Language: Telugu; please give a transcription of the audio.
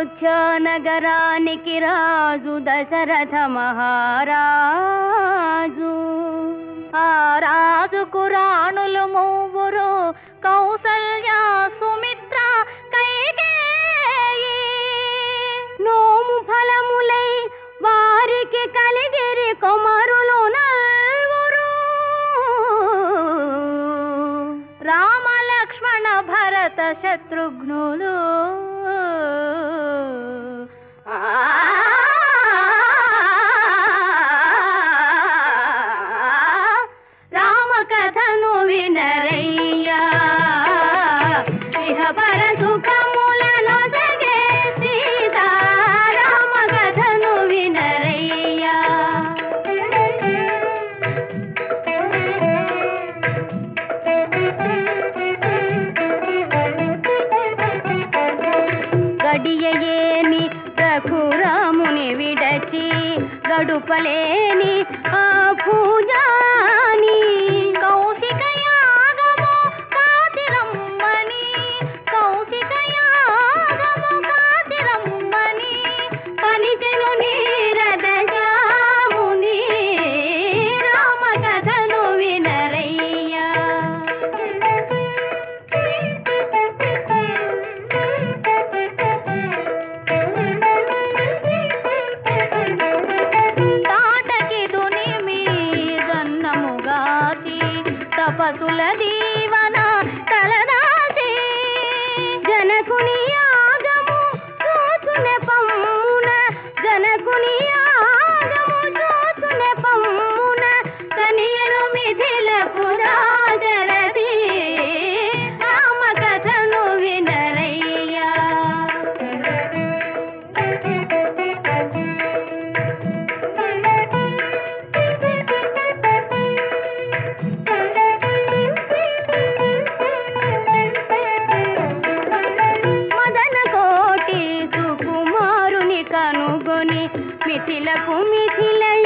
అయోధ్య నగరానికి రాజు దశరథ మహారాజు ఆ రాజుకు రాణులు మూవురు కౌసల్య సుమిత్ర కైకేయి నోము ఫలములై వారికి కలిగిరి కొమరులు నల్వురు రామ లక్ష్మణ భరత శత్రుఘ్నులు రామ కథను వినరయ్యా ఇహ పర సుఖములను జగే సీతా రామ కథను వినరయ్యా గడియయేని రఘురాముని విడచి గడుపలేని ఆ పూజాని కౌశిక యాగము కాతిరమ్మని కౌశిక యాగము కాతిరమ్మని పనిచెను నీరద జాముని రామ కథను వినరయ్యా తాటకిదుని మీదన్నముగాచి తపసుల దీవన తలదాచి జనకుని యాగము చూచునే పమ్మున జనకుని యాగము చూచునే పమ్మున కనియను మిథిల పురాజరది రామ కథను వినరయ్యా మదన కోటి సుకుమారుని కనుగొని మిథిలకు మిథిల